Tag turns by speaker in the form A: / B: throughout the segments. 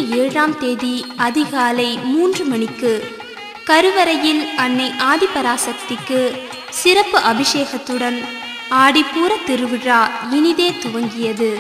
A: ஏழாம் தேதி அதிகாலை மூன்று மணிக்கு கருவறையில் அன்னை ஆதிபராசக்திக்கு சிறப்பு அபிஷேகத்துடன் ஆடிப்பூர திருவிழா இனிதே துவங்கியது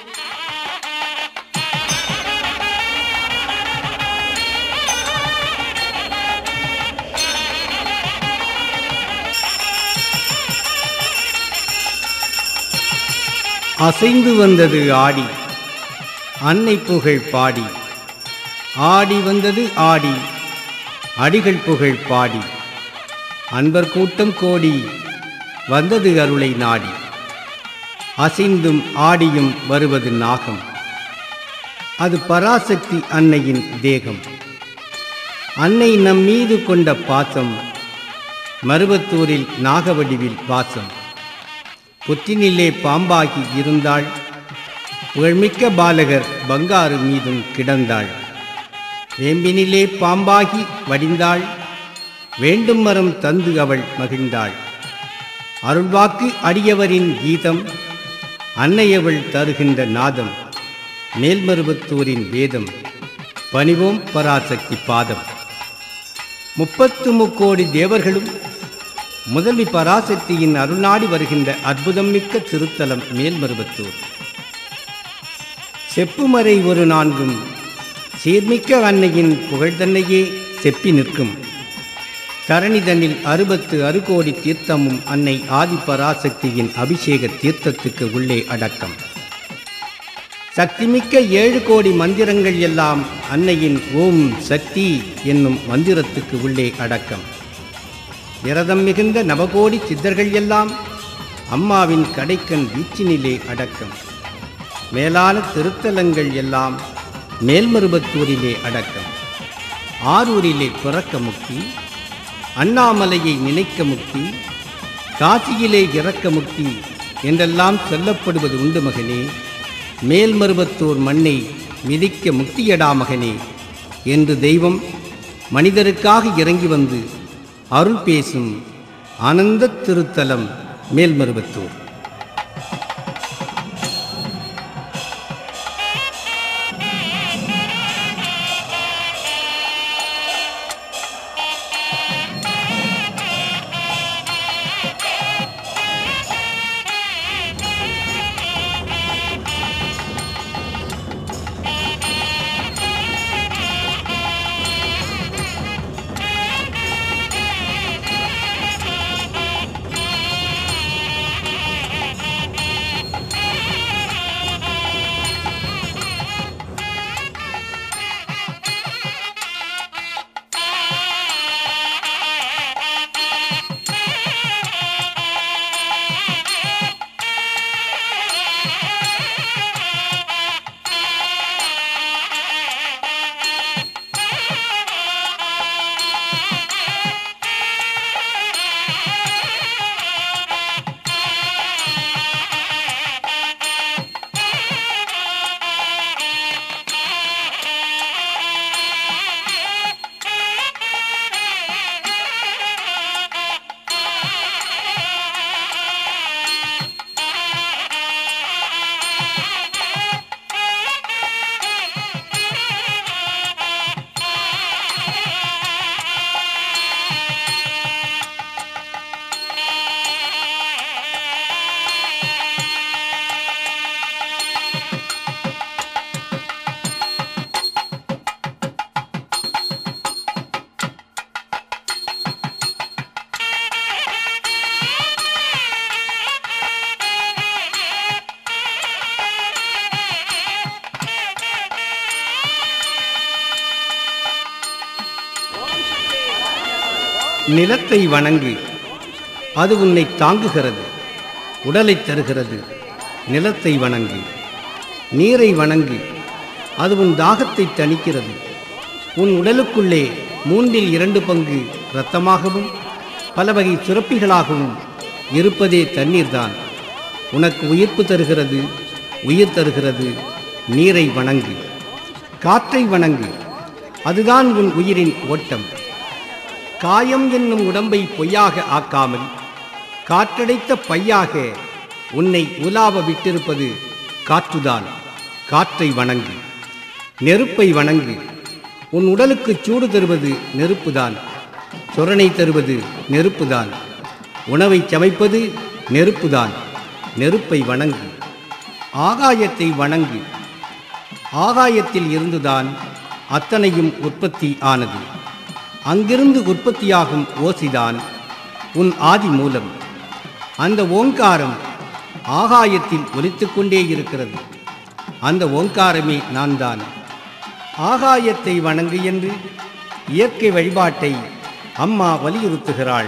B: அசைந்து வந்தது ஆடி அன்னை புகழ் பாடி ஆடி வந்தது ஆடி அடிகள் புகழ் பாடி அன்பர் கூட்டம் கோடி வந்தது அருளை நாடி அசைந்தும் ஆடியும் வருவது நாகம் அது பராசக்தி அன்னையின் தேகம் அன்னை நம் மீது கொண்ட பாசம் மருவத்தூரில் நாகவடிவில் வாசம் புற்றினிலே பாம்பாகி இருந்தாள் புகழ்மிக்க பாலகர் பங்காரு மீதும் கிடந்தாள் வேம்பினிலே பாம்பாகி வடிந்தாள் வேண்டும் மரம் தந்து அவள் மகிழ்ந்தாள் அருள்வாக்கு அடியவரின் கீதம் அன்னையவள் தருகின்ற நாதம் மேல்மருவத்தூரின் வேதம் பணிவோம் பராசக்தி பாதம் முப்பத்து முக்கோடி தேவர்களும் முதல்வி பராசக்தியின் அருள்நாடி வருகின்ற அற்புதம் மிக்க திருத்தலம் மேல்மருவத்தூர் செப்புமறை ஒரு நான்கும் சீர்மிக்க அன்னையின் புகழ்தன்னையே செப்பி நிற்கும் தரணிதனில் அறுபத்து அறுகோடி தீர்த்தமும் அன்னை ஆதிபராசக்தியின் அபிஷேக தீர்த்தத்துக்கு உள்ளே அடக்கம் சக்திமிக்க ஏழு கோடி மந்திரங்கள் எல்லாம் அன்னையின் ஓம் சக்தி என்னும் மந்திரத்துக்கு உள்ளே அடக்கம் விரதம் மிகுந்த நவகோடி சித்தர்கள் எல்லாம் அம்மாவின் கடைக்கண் வீச்சினிலே அடக்கம் மேலான திருத்தலங்கள் எல்லாம் மேல்மருவத்தூரிலே அடக்கம் ஆரூரிலே பிறக்க முக்தி அண்ணாமலையை நினைக்க முக்தி காசியிலே இறக்க முக்தி என்றெல்லாம் சொல்லப்படுவது உண்டு மகனே மேல்மருவத்தூர் மண்ணை மிதிக்க முக்தியடா மகனே என்று தெய்வம் மனிதருக்காக இறங்கி வந்து அருள் பேசும் ஆனந்த திருத்தலம் மேல்மருவத்தூர் நிலத்தை வணங்கு அது உன்னை தாங்குகிறது உடலை தருகிறது நிலத்தை வணங்கு நீரை வணங்கு அது உன் தாகத்தை தணிக்கிறது உன் உடலுக்குள்ளே மூன்றில் இரண்டு பங்கு இரத்தமாகவும் பல வகை சுரப்பிகளாகவும் இருப்பதே தண்ணீர்தான் உனக்கு உயிர்ப்பு தருகிறது உயிர் தருகிறது நீரை வணங்கு காற்றை வணங்கு அதுதான் உன் உயிரின் ஓட்டம் காயம் என்னும் உடம்பை பொய்யாக ஆக்காமல் காற்றடைத்த பையாக உன்னை உலாவ விட்டிருப்பது காற்றுதான் காற்றை வணங்கு நெருப்பை வணங்கு உன் உடலுக்கு சூடு தருவது நெருப்புதான் சொரணை தருவது நெருப்புதான் உணவை சமைப்பது நெருப்புதான் நெருப்பை வணங்கு ஆகாயத்தை வணங்கு ஆகாயத்தில் இருந்துதான் அத்தனையும் உற்பத்தி ஆனது அங்கிருந்து உற்பத்தியாகும் ஓசைதான் உன் ஆதி மூலம் அந்த ஓங்காரம் ஆகாயத்தில் ஒலித்துக் கொண்டே இருக்கிறது அந்த ஓங்காரமே நான் தான் ஆகாயத்தை வணங்கு என்று இயற்கை வழிபாட்டை அம்மா வலியுறுத்துகிறாள்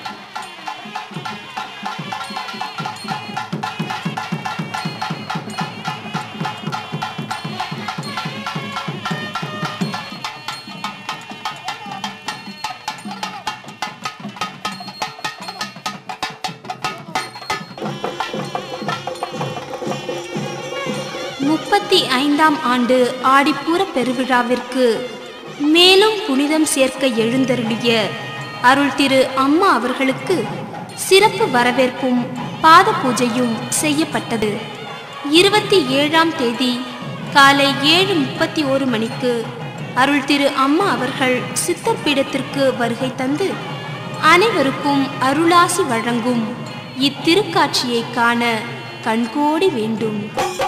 A: முப்பத்தி ஐந்தாம் ஆண்டு ஆடிப்பூர பெருவிழாவிற்கு மேலும் புனிதம் சேர்க்க எழுந்தருளிய அருள் திரு அம்மா அவர்களுக்கு சிறப்பு வரவேற்பும் பாத பூஜையும் செய்யப்பட்டது இருபத்தி ஏழாம் தேதி காலை ஏழு முப்பத்தி ஓரு மணிக்கு அருள் திரு அம்மா அவர்கள் சித்தர் பீடத்திற்கு வருகை தந்து அனைவருக்கும் அருளாசி வழங்கும் இத்திருக்காட்சியை காண கண்கோடி வேண்டும்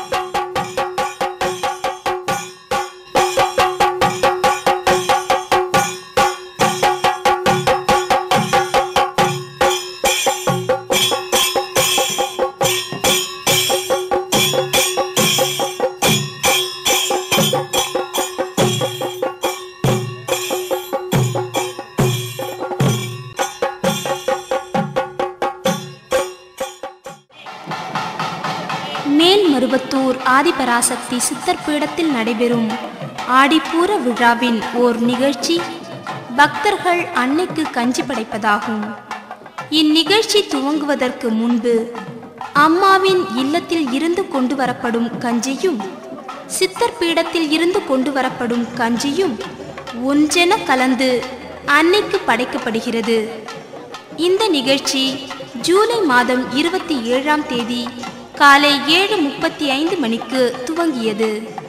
A: மேல்மருவத்தூர் ஆதிபராசக்தி சித்தர் பீடத்தில் நடைபெறும் ஆடிப்பூர விழாவின் ஓர் நிகழ்ச்சி பக்தர்கள் அன்னைக்கு கஞ்சி படைப்பதாகும் இந்நிகழ்ச்சி துவங்குவதற்கு முன்பு அம்மாவின் இல்லத்தில் இருந்து கொண்டு வரப்படும் கஞ்சியும் சித்தர் பீடத்தில் இருந்து கொண்டு வரப்படும் கஞ்சியும் ஒன்றென கலந்து அன்னைக்கு படைக்கப்படுகிறது இந்த நிகழ்ச்சி ஜூலை மாதம் இருபத்தி ஏழாம் தேதி காலை ஏழு முப்பத்தி ஐந்து மணிக்கு துவங்கியது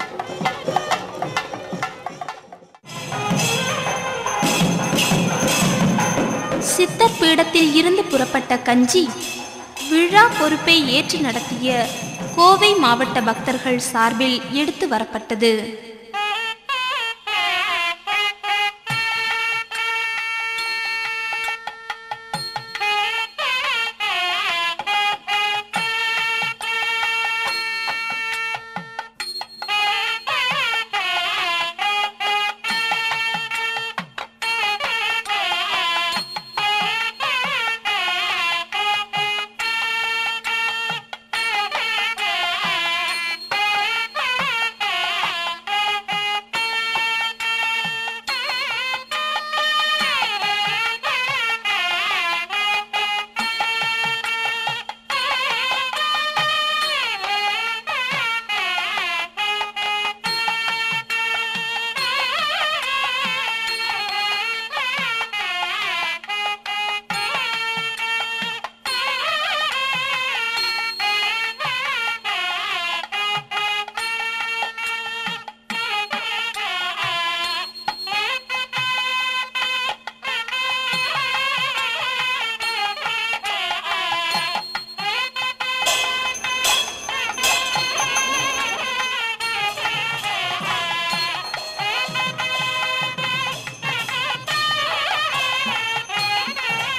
A: சித்தர் பீடத்தில் இருந்து புறப்பட்ட கஞ்சி விழா பொறுப்பை ஏற்று நடத்திய கோவை மாவட்ட பக்தர்கள் சார்பில் எடுத்து வரப்பட்டது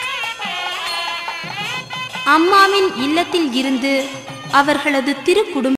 A: அம்மாவின் இல்லத்தில் இருந்து அவர்களது திருக்குடும்ப